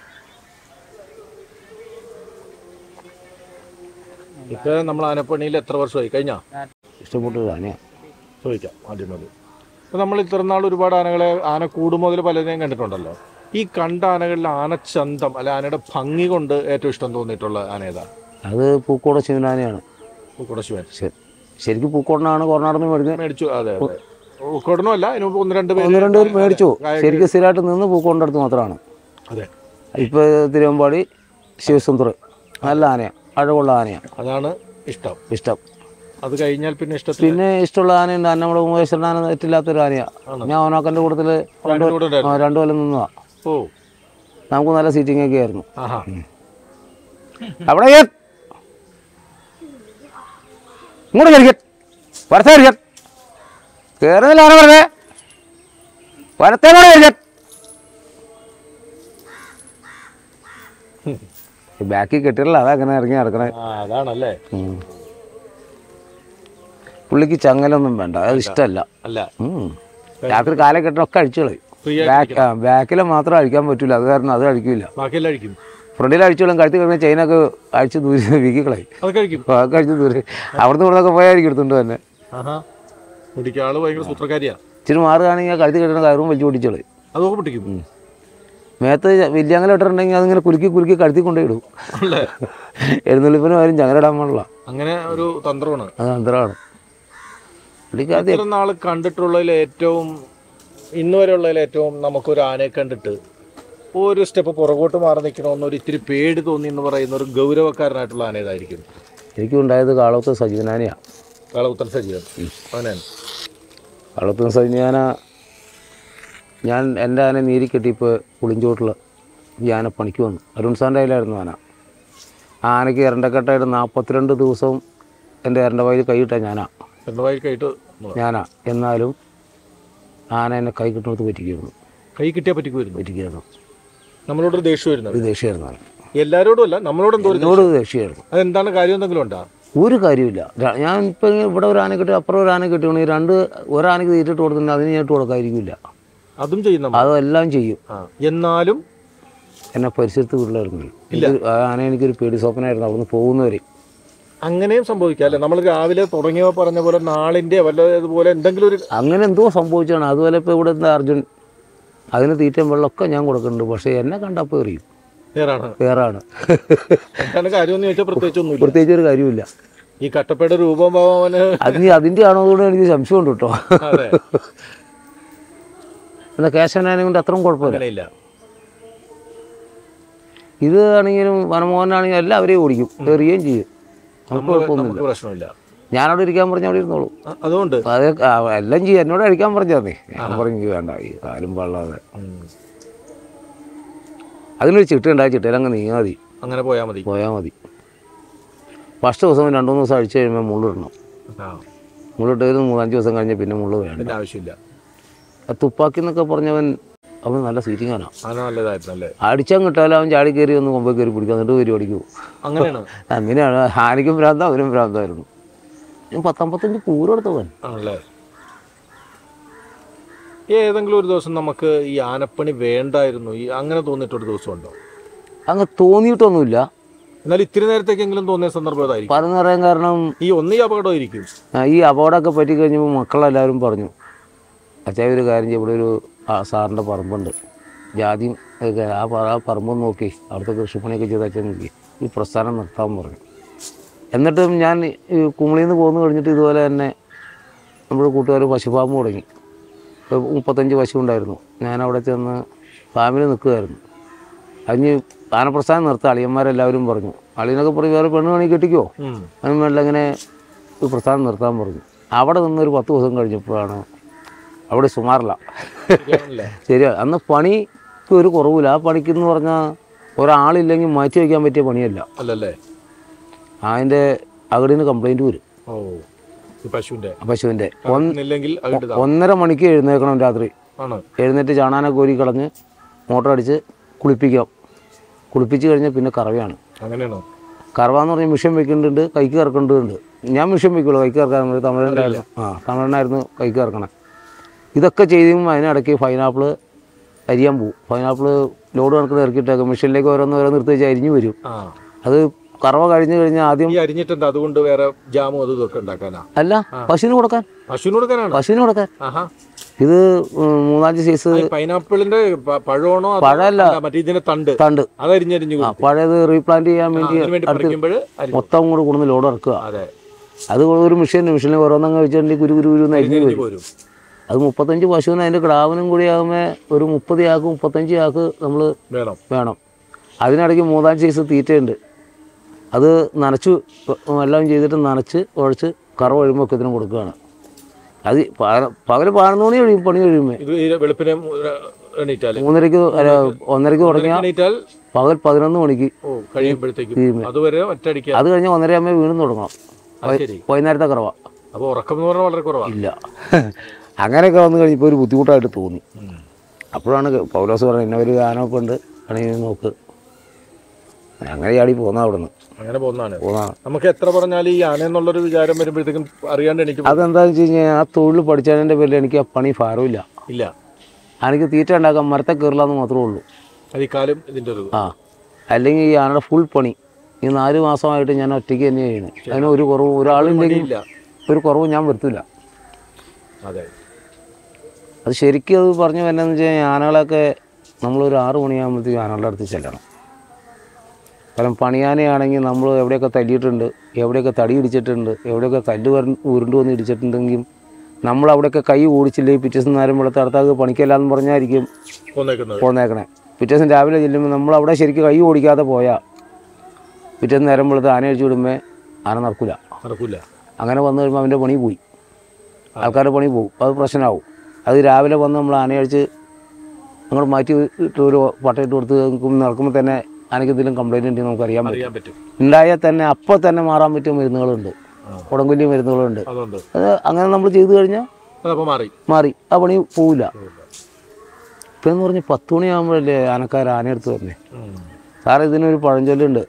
ഇപ്പൊ നമ്മൾ ആനപ്പണിയിൽ എത്ര വർഷമായി കഴിഞ്ഞാ ഇഷ്ടപ്പെട്ടു ആനയാണ് ചോദിക്കാം ആദ്യം മതി അപ്പൊ നമ്മൾ ഇത്ര നാൾ ഒരുപാട് ആനകളെ ആന കൂടുമുതൽ പലരെയും കണ്ടിട്ടുണ്ടല്ലോ ഈ കണ്ട ആനകളിൽ ആനച്ചന്തം അല്ല ആനയുടെ ഭംഗി കൊണ്ട് ഏറ്റവും ഇഷ്ടം തോന്നിയിട്ടുള്ള ആന ഏതാ അത് പൂക്കോട് ശിവനാനയാണ് കുടശിവൻ ശരി ശരിക്കും പൂക്കോടനാണ് കൊറനാടെന്ന് മേടിക്കുന്നത് മേടിച്ചു അതെ അതെ ഉക്കോടനും അല്ല ഇതിന് മുമ്പ് ഒന്ന് രണ്ട് പേര് ഒന്ന് രണ്ട് പേര് മേടിച്ചു കായ- ശരിക്കും സ്ഥിരമായിട്ട് നിന്ന് പൂക്കോടിൻ്റെ അടുത്ത് മാത്രമാണ് അതെ ഇപ്പോൾ തിരുവമ്പാടി ശിവസുന്ദർ നല്ല ആനയാണ് അഴകുള്ള ആനയാണ് അതാണ് ഇഷ്ടം ഇഷ്ടം അത് കഴിഞ്ഞാൽ പിന്നെ ഇഷ്ടത്തിൽ പിന്നെ ഇഷ്ടമുള്ള ആനയുണ്ട് അന്നമ്മടെ മുകേശ്വരൻ ആന തെറ്റില്ലാത്തൊരു ആനയാണ് ഞാൻ ഓനാക്കൻ്റെ കൂട്ടത്തിൽ രണ്ട് കൂടെ ഉണ്ടായിരുന്നു. ആ, രണ്ട് കൊല്ലം നിന്നതാ ഓ നമുക്ക് നല്ല സീറ്റിംഗ് ഒക്കെ ആയിരുന്നു ആഹാ അവിടെ കേറ്. ഇങ്ങോട്ട് കയറിക്കൻ വരത്തെ കയറിക്കൻ കയറുന്നില്ല ആന പറഞ്ഞേ വരത്തേനോട് കയറിക്കൻ ബാക്കിൽ കെട്ടില്ല അതാ അങ്ങനെ ഇറങ്ങി നടക്കണേ ആ അതാണല്ലേ ഉം. പുള്ളിക്ക് ചങ്ങലൊന്നും വേണ്ട അത് ഇഷ്ടമല്ല അല്ല ഉം. രാത്രി കാലം കെട്ടൊക്കെ അഴിച്ചു കളയും ഫ്രീ ബാക്ക് ആ ബാക്കിലെ മാത്രം അഴിക്കാൻ പറ്റൂല അത് കാരണം അത് അഴിക്കില്ല ബാക്കിയെല്ലാം കഴിക്കും ഫ്രണ്ടിൽ അഴിച്ചു കളയും കഴുത്തി കിടന്ന ചെയിനൊക്കെ അഴിച്ച് ദൂരെ വീക്കി കളയും അത് കഴിക്കും അപ്പോൾ അതൊക്കെ അഴിച്ച് ദൂരെ അവിടുന്ന് ഇവിടുന്നൊക്കെ പോയായിരിക്കും എടുത്തുകൊണ്ട് തന്നെ ആഹാ മുടിക്ക് ആള് ഭയങ്കര സൂത്രക്കാരിയാ ഇച്ചിരി മാറുകയാണെങ്കിൽ ആ കഴുത്തി കിടന്ന കയറും വലിച്ചു പൊട്ടിച്ചു കളയും അതൊക്കെ പൊട്ടിക്കും മേത്ത് വലിയങ്ങനെ ഇട്ടിട്ടുണ്ടെങ്കിൽ അതിങ്ങനെ കുലുക്കി കുലുക്കി കഴുത്തി കൊണ്ടേ ഇടും അല്ലേ എഴുന്നള്ളിപ്പിനും ആരും ചങ്ങല ഇടാൻ പാടില്ല അങ്ങനെ ഒരു തന്ത്രമാണ് അത് അന്തരമാണ് പുള്ളിക്ക് ആദ്യം ഇത്ര നാൾ കണ്ടിട്ടുള്ളതിൽ ഏറ്റവും ഇന്ന് വരെ ഉള്ളതിൽ ഏറ്റവും നമുക്കൊരു ആനയെ കണ്ടിട്ട് ഒരു സ്റ്റെപ്പ് പുറകോട്ട് മാറി നിൽക്കണമെന്ന് ഒരു ഇത്തിരി പേടി തോന്നി എന്ന് പറയുന്ന ഒരു ഗൗരവക്കാരനായിട്ടുള്ള ആന ഏതായിരിക്കും എനിക്കുണ്ടായത് കാളത്ത് സജീവനാനയാണ് കാളകുത്തൻ സജീവൻ അവനാണ് കാളത്ത് സജീവനാന ഞാൻ എൻ്റെ ആന നീരി കെട്ടിയപ്പോൾ പുളിഞ്ചോട്ടിൽ ഈ ആന പണിക്ക് വന്നു അരുൺ സാറിൻ്റെ കയ്യിലായിരുന്നു ആന ആ ആനയ്ക്ക് ഇരണ്ടക്കെട്ടായിട്ട് നാൽപ്പത്തിരണ്ട് ദിവസവും എൻ്റെ ഇരണ്ട വയലിൽ കൈയിട്ട ഞാനാ എന്നവായി കൈട്ട് ഞാനാ എന്നാലും ആന എന്നെ കൈ കിട്ടുന്നത് പറ്റിക്കുന്നു കൈ കിട്ടിയാൽ പറ്റിക്കുമായിരുന്നു പറ്റിക്കുന്നു നമ്മളോടൊരു ദേഷ്യം വരുന്നത് ഒരു ദേഷ്യമായിരുന്നു ആന എല്ലാവരോടും അല്ല നമ്മളോട് എന്തോ ഒരു എന്നോട് ദേഷ്യമായിരുന്നു അതെന്താണ് കാര്യം എന്തെങ്കിലും ഉണ്ടാ ഒരു കാര്യമില്ല ര- ഞാൻ ഇപ്പം ഇവിടെ ഒരു ആന കിട്ടി അപ്പുറം ഒരു ആന കിട്ടുകയാണെങ്കിൽ രണ്ട് ഒരാനക്ക് തീറ്റിട്ട് കൊടുത്തിട്ടുണ്ട് അതിന് ഞാൻ ഇട്ട് കൊടുക്കാതിരിക്കില്ല അതും ചെയ്യുന്ന നമ്മൾ. അതെല്ലാം ചെയ്യും ആ. എന്നാലും എന്നെ പരിസരത്ത് വീട്ടിലായിരുന്നു എനിക്കൊരു- ആ ആന എനിക്കൊരു പേടി സ്വപ്നമായിരുന്നു അവിടുന്ന് പോകുന്നവരെ അങ്ങനെയും സംഭവിക്കാം അല്ലേ നമ്മൾ രാവിലെ തുടങ്ങിയവ പറഞ്ഞ പോലെ നാളിന്റെ വല്ല ഇതുപോലെ എന്തെങ്കിലും ഒരു അങ്ങനെ എന്തോ സംഭവിച്ചാണ് അതുപോലെ ഇപ്പോൾ ഇവിടെ എന്താ അർജുൻ അതിന് തീറ്റയും വെള്ളമൊക്കെ ഞാൻ കൊടുക്കുന്നുണ്ട് പക്ഷേ എന്നെ കണ്ടപ്പോൾ എറിയും നേരാണ് വേറാണ് എന്താണ് കാര്യം എന്ന് ചോദിച്ചാൽ പ്രത്യേകിച്ച് ഒന്നുമില്ല പ്രത്യേകിച്ച് ഒരു കാര്യമില്ല ഈ കട്ടപ്പയുടെ രൂപം ഭവന് അതിന് അതിൻ്റെ ആണോ കൂടെ എനിക്ക് സംശയമുണ്ട് കേട്ടോ അതെ എന്നാൽ കേശവനാനെ കൊണ്ട് അത്രയും കുഴപ്പമില്ല അങ്ങനെയില്ല ഇത് ആണെങ്കിലും വനമോഹനാണെങ്കിലും എല്ലാവരെയും ഓടിക്കും എറിയുകയും ചെയ്യും നമുക്ക് കുഴപ്പമൊന്നുമില്ല നമുക്ക് പ്രശ്നമില്ല ഞാനവിടെ ഇരിക്കാൻ പറഞ്ഞ അവിടെ ഇരുന്നോളൂ അ- അതുകൊണ്ട് അപ്പോൾ അത് ആ, എല്ലാം ചെയ്യും എന്നോട് അടിക്കാൻ പറഞ്ഞാന്നേ ഞാൻ പറഞ്ഞു "എനിക്ക് വേണ്ട ഈ കാലും പള്ളാതെ ഉം. അതിനൊരു ചിട്ടുണ്ട് ആ ചിട്ടയിൽ അങ്ങ് നീങ്ങാൽ മതി അങ്ങനെ പോയാൽ മതി പോയാൽ മതി ഫസ്റ്റ് ദിവസം രണ്ട് മൂന്ന് ദിവസം അഴിച്ചു കഴിയുമ്പോൾ മുള്ളിടണം ആ മുള്ളിട്ട് ഒരു മൂന്നഞ്ച് ദിവസം കഴിഞ്ഞ് പിന്നെ മുള്ള് വേണ്ട അതിന്റെ ആവശ്യമില്ല ആ തുപ്പാക്കി എന്നൊക്കെ പറഞ്ഞവൻ അവൻ നല്ല സീറ്റിങ്ങാനാണ് ആന നല്ലതായിരുന്നു അല്ലേ അടിച്ചാൽ കിട്ടാലും അവൻ ചാടി കയറി ഒന്ന് കൊമ്പേ കയറി പിടിക്കും എന്നിട്ട് പരിപാടിക്ക് പോകും അങ്ങനെയാണ് അങ്ങനെയാണ് ആനയ്ക്കും ഭ്രാന്തം അവനും ഭ്രാന്തമായിരുന്നു ഞാൻ പത്തമ്പത്തഞ്ച് കൂരെടുത്തവൻ ആണല്ലേ ഏതെങ്കിലും ഒരു ദിവസം നമുക്ക് ഈ ആനപ്പണി വേണ്ടായിരുന്നു ഈ അങ്ങനെ തോന്നിയിട്ടൊരു ദിവസം ഉണ്ടോ അങ്ങ് തോന്നിയിട്ടൊന്നുമില്ല എന്നാൽ ഇത്തിരി നേരത്തേക്കെങ്കിലും തോന്നിയ സന്ദർഭം അതായിരിക്കും പറഞ്ഞു പറയാൻ കാരണം ഈ ഒന്നീ അപകടമായിരിക്കും ആ, ഈ അപകടമൊക്കെ പറ്റി കഴിഞ്ഞപ്പോൾ മക്കളെല്ലാവരും പറഞ്ഞു അച്ഛാ ഒരു കാര്യം ചെയ്യും ഇവിടെ ഒരു ആ സാറിൻ്റെ പറമ്പുണ്ട് ജാതിയും ഒക്കെ ആ പറ ആ പറമ്പ് നോക്കി അവിടുത്തെ കൃഷിപ്പണിയൊക്കെ ചെയ്ത് അച്ഛൻ നോക്കി ഈ പ്രസ്ഥാനം നിർത്താൻ പറഞ്ഞു എന്നിട്ടും ഞാൻ ഈ കുമളിയിൽ നിന്ന് പോന്നു കഴിഞ്ഞിട്ട് ഇതുപോലെ തന്നെ നമ്മുടെ കൂട്ടുകാർ പശുപാമ്പ് തുടങ്ങി ഇപ്പൊ മുപ്പത്തഞ്ച് പശു ഉണ്ടായിരുന്നു ഞാൻ അവിടെ ചെന്ന് ഫാമിൽ നിൽക്കുമായിരുന്നു അതിന് ആനപ്രസ്ഥാനം നിർത്താം അളിയന്മാരെല്ലാവരും പറഞ്ഞു അളിയനൊക്കെ പറയും വേറെ പെണ്ണ് വേണമെങ്കിൽ കെട്ടിക്കോ ഉം. അതിന് വേണ്ട ഇങ്ങനെ ഈ പ്രസ്ഥാനം നിർത്താൻ പറഞ്ഞു അവിടെ നിന്നൊരു പത്ത് ദിവസം കഴിഞ്ഞപ്പോഴാണ് അവിടെ സുമാറില്ല ശരിയാണല്ലേ ശരിയാ അന്ന് പണിക്ക് ഒരു കുറവില്ല ആ പണിക്കെന്ന് പറഞ്ഞാൽ ഒരാളില്ലെങ്കിൽ മാറ്റി വയ്ക്കാൻ പറ്റിയ പണിയല്ല അല്ലല്ലേ അതിൻ്റെ അകടിന് കംപ്ലൈൻറ്റ് വരും ഓ ഈ പശുവിന്റെ പശുവിൻ്റെ ഇല്ലെങ്കിൽ അകിടുതാ ഒന്നര മണിക്ക് എഴുന്നേൽക്കണം രാത്രി ആണ് എഴുന്നേറ്റ് ചാണാനൊക്കെ കോരി കളഞ്ഞ് മോട്ടർ അടിച്ച് കുളിപ്പിക്കാം കുളിപ്പിച്ച് കഴിഞ്ഞാൽ പിന്നെ കറവയാണ് അങ്ങനെയാണോ കറവ എന്ന് പറഞ്ഞാൽ മിഷൻ വെക്കുന്നുണ്ട് കൈക്ക് ഇറക്കേണ്ടതുണ്ട് ഞാൻ മിഷൻ വെക്കുള്ളൂ കൈക്ക് ഇറക്കാൻ ഒരു തമിഴനായിരുന്നു ആ തമിഴനായിരുന്നു കൈക്ക് ഇറക്കണേ ഇതൊക്കെ ചെയ്തും അതിനിടയ്ക്ക് പൈനാപ്പിൾ അരിയാൻ പോകും പൈനാപ്പിൾ ലോഡ് കണക്കിന് ഇറക്കിയിട്ടേക്കും മിഷനിലേക്ക് ഓരോന്ന് ഓരോന്ന് നിർത്തി വെച്ച് അരിഞ്ഞു വരും ആ അത് കറവ കഴിഞ്ഞ് കഴിഞ്ഞാൽ ആദ്യം ഈ അരിഞ്ഞിട്ടുണ്ട് അതുകൊണ്ട് വേറെ ജാമും അതും ഇതൊക്കെ ഉണ്ടാക്കാനാ അല്ല പശുവിന് കൊടുക്കാൻ പശുവിന് കൊടുക്കാനാണ് പശുവിന് കൊടുക്കാൻ ആഹാ ഇത് ഉം, മൂന്നാല് സൈസ് ഈ പൈനാപ്പിളിന്റെ പ- പഴമാണോ അതോ- പഴമല്ല. അല്ല, മറ്റേ ഇതിന്റെ തണ്ട് തണ്ട് അത് അരിഞ്ഞരിഞ്ഞു ആ പഴയത് റീപ്ലാന്റ് ചെയ്യാൻ വേണ്ടി അതിന് വേണ്ടി പറിക്കുമ്പോൾ മൊത്തം കൂടെ കൊടുന്ന് ലോഡ് ഇറക്കുക അതെ അത് ഒരു മിഷൻ മിഷനിൽ ഓരോന്നങ്ങ് വെച്ചിട്ടുണ്ടെങ്കിൽ കുരു കുരു കുരു എന്ന് അരിഞ്ഞ് അരിഞ്ഞ് വരും പോരും അത് മുപ്പത്തഞ്ച് പശുവിന് അതിൻ്റെ കിടാവിനും കൂടി ആകുമ്പോൾ ഒരു മുപ്പത് ആക്ക് മുപ്പത്തഞ്ച് ആക്ക് നമ്മൾ വേണം വേണം അതിനിടയ്ക്ക് മൂന്നാം സൈസ് തീറ്റയുണ്ട് അത് നനച്ച് എല്ലാം ചെയ്തിട്ട് നനച്ച് ഉഴച്ച് കറ കഴിയുമ്പോൾ ഒക്കെ ഇതിനും കൊടുക്കുകയാണ് അത് പക- പകല് പതിനൊന്ന് മണി കഴിയും പണി കഴിയുമ്പോൾ ഇത് ഈ വെളുപ്പിനെ എണീറ്റാല് മൂന്നരയ്ക്ക് അല്ല ഒന്നരയ്ക്ക് തുടങ്ങിയാൽ എണീറ്റാൽ പകൽ പതിനൊന്ന് മണിക്ക് ഓ കഴിയുമ്പോഴത്തേക്കും തീരുമേ. അതുവരെ ഒറ്റയടിക്കുക അത് കഴിഞ്ഞ് ഒന്നരയാകുമ്പോൾ വീണ്ടും തുടങ്ങണം അത് ശരി വൈകുന്നേരത്തെ കറവ അപ്പൊ ഉറക്കം എന്ന് പറഞ്ഞാൽ വളരെ കുറവാണ് ഇല്ല അങ്ങനെയൊക്കെ വന്നു കഴിഞ്ഞപ്പോൾ ഒരു ബുദ്ധിമുട്ടായിട്ട് തോന്നി അപ്പോഴാണ് പൗലോസ് പറഞ്ഞത് ഇന്ന ഒരു ഗാനമൊക്കെ ഉണ്ട് ആണെങ്കിൽ നോക്ക് അങ്ങനെ ചാടി പോന്ന അവിടെ നിന്ന് അങ്ങനെ പോകുന്നതാണ് പോന്നാണ് നമുക്ക് എത്ര പറഞ്ഞാലും ഈ ആന എന്നുള്ളൊരു വിചാരം വരുമ്പോഴത്തേക്കും അറിയാണ്ട് എനിക്ക് അതെന്താണെന്ന് വെച്ച് കഴിഞ്ഞാൽ ആ തൊഴിൽ പഠിച്ചതിൻ്റെ പേരിൽ എനിക്ക് ആ പണി ഭാരമില്ല ഇല്ല എനിക്ക് തീറ്റ ഉണ്ടാക്കാൻ മരത്തെ കയറില്ലാന്ന് മാത്രമേ ഉള്ളൂ അത് ഈ കാലം ഇതിന്റെ ഒരു ആ അല്ലെങ്കിൽ ഈ ആനയുടെ ഫുൾ പണി ഈ നാല് മാസമായിട്ട് ഞാൻ ഒറ്റയ്ക്ക് തന്നെ ചെയ്യണം അതിന് ഒരു കുറവും ഒരാളില്ലെങ്കിൽ ഇല്ല ഒരു കുറവും ഞാൻ വരുത്തില്ല അതെ അത് ശരിക്കും അത് പറഞ്ഞു വരുന്നതെന്ന് വെച്ച് കഴിഞ്ഞാൽ ആനകളൊക്കെ നമ്മളൊരു ആറ് മണിയാകുമ്പോഴത്തേക്കും ആനകളുടെ അടുത്ത് ചെല്ലണം കാരണം പണിയാനയാണെങ്കിൽ നമ്മൾ എവിടെയൊക്കെ തല്ലിയിട്ടുണ്ട് എവിടെയൊക്കെ തടി ഇടിച്ചിട്ടുണ്ട് എവിടെയൊക്കെ കല്ല് വര ഉരുണ്ട് വന്ന് ഇടിച്ചിട്ടുണ്ടെങ്കിൽ നമ്മൾ അവിടെയൊക്കെ കൈ ഓടിച്ചില്ലെങ്കിൽ പിറ്റേ ദിവസം നേരം വെളുത്ത അടുത്താക്ക് പണിക്കല്ലാന്ന് പറഞ്ഞായിരിക്കും പോന്നേക്കുന്നത് പോന്നേക്കണേ പിറ്റേ ദിവസം രാവിലെ ചെല്ലുമ്പോൾ നമ്മൾ അവിടെ ശരിക്കും കൈ ഓടിക്കാതെ പോയാൽ പിറ്റേ ദിവസം നേരം വെളുത്ത് ആന അഴിച്ചു വിടുമ്പോൾ ആന നടക്കില്ല നടക്കൂല അങ്ങനെ വന്നു കഴിയുമ്പോൾ അവൻ്റെ പണി പോയി ആൾക്കാരുടെ പണി പോകും അത് പ്രശ്നമാവും അത് രാവിലെ വന്ന് നമ്മൾ ആനയടിച്ച് അങ്ങോട്ട് മാറ്റി ഇട്ട് ഒരു പട്ടയിട്ട് കൊടുത്ത് നടക്കുമ്പോൾ തന്നെ ആനയ്ക്ക് എന്തെങ്കിലും കംപ്ലൈൻറ്റ് ഉണ്ടെങ്കിൽ നമുക്ക് അറിയാൻ പറ്റും അറിയാൻ പറ്റും ഉണ്ടായാൽ തന്നെ അപ്പോൾ തന്നെ മാറാൻ പറ്റിയ മരുന്നുകളുണ്ട് ഉടങ്കൊല്ലി മരുന്നുകളുണ്ട് അതുകൊണ്ട് അത് അങ്ങനെ നമ്മൾ ചെയ്തു കഴിഞ്ഞാൽ അതപ്പോ മാറി മാറി ആ പണി പോവില്ല ഇപ്പം എന്ന് പറഞ്ഞാൽ പത്ത് മണിയാകുമ്പോഴല്ലേ ആനക്കാർ ആനയെടുത്ത് വരുന്നത് ഉം. സാറേ ഇതിനൊരു പഴഞ്ചൊല്ലുണ്ട്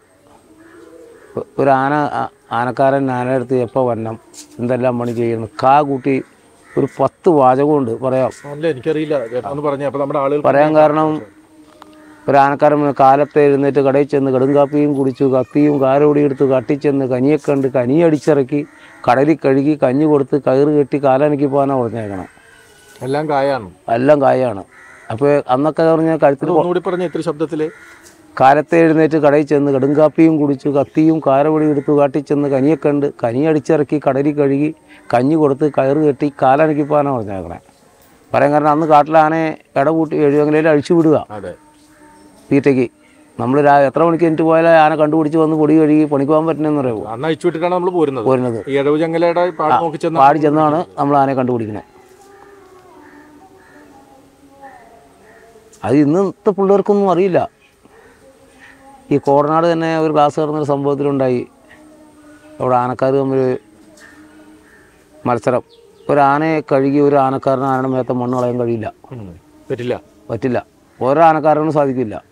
ഒ- ഒരു ആന ആ- ആനക്കാരൻ ആനയെടുത്ത് എപ്പോൾ വരണം എന്തെല്ലാം പണി ചെയ്യുന്നു കാ കൂട്ടി ഒരു പത്ത് വാചകമുണ്ട് പറയാം അല്ല എനിക്കറിയില്ല ചേട്ടാ ഒന്ന് പറഞ്ഞേ അപ്പൊ നമ്മുടെ ആളുകൾ പറയാൻ കാരണം ഒരു ആനക്കാരൻ വന്ന് കാലത്തെ എഴുന്നേറ്റ് കടയിൽ ചെന്ന് കടുങ്കാപ്പിയും കുടിച്ചു കത്തിയും കാരോടി എടുത്ത് കട്ടിച്ചെന്ന് കനിയെ കണ്ട് കനി അടിച്ചിറക്കി കടലിൽ കഴുകി കഞ്ഞി കൊടുത്ത് കയറ് കെട്ടി കാലനക്കി പോകാനാണ് പറഞ്ഞേക്കണം എല്ലാം കായാണ് എല്ലാം കായാണ് അപ്പോൾ അന്നൊക്കെ പറഞ്ഞാൽ കഴുത്തിൽ ഇത് ഒന്നുകൂടി പറഞ്ഞ ഇത്ര ശബ്ദത്തില് കാലത്തെ എഴുന്നേറ്റ് കടയിൽ ചെന്ന് കടുങ്കാപ്പിയും കുടിച്ചു കത്തിയും കാരവടി എടുത്തു കാട്ടിച്ചെന്ന് കനിയെ കണ്ട് കനി അടിച്ചിറക്കി കടലിൽ കഴുകി കഞ്ഞി കൊടുത്ത് കയറ് കെട്ടി കാലനക്കി പോകാനാണ് പറഞ്ഞേക്കണേ പറയാൻ കാരണം അന്ന് കാട്ടിലെ ആനയെ ഇടകൂട്ടി എഴുതെങ്കിലും അഴിച്ചു വിടുക അതെ തീറ്റയ്ക്ക് നമ്മൾ രാ എത്ര മണിക്ക് എനിക്ക് പോയാലും ആന കണ്ടുപിടിച്ച് വന്ന് പൊടി കഴുകി പണിക്ക് പോകാൻ പറ്റണമെന്ന് പറയുമോ അന്ന് അയച്ചു വിട്ടിട്ടാണ് നമ്മൾ പോരുന്നത് പോരുന്നത് ഈ ഇടവ് ചങ്ങലയുടെ പാട് നോക്കി ചെന്ന പാടി ചെന്നാണ് നമ്മൾ ആനയെ കണ്ടുപിടിക്കുന്നത് അത് ഇന്നത്തെ പിള്ളേർക്കൊന്നും അറിയില്ല ഈ കോടനാട് തന്നെ ഒരു ക്ലാസ് കയറുന്നൊരു സംഭവത്തിലുണ്ടായി അവിടെ ആനക്കാർ തമ്മിൽ മത്സരം ഒരു ആനയെ കഴുകി ഒരു ആനക്കാരന് ആനയുടെ മേത്ത മണ്ണ് കളയാൻ കഴിയില്ല ഉം. പറ്റില്ല പറ്റില്ല ഓരോ ആനക്കാരനും സാധിക്കില്ല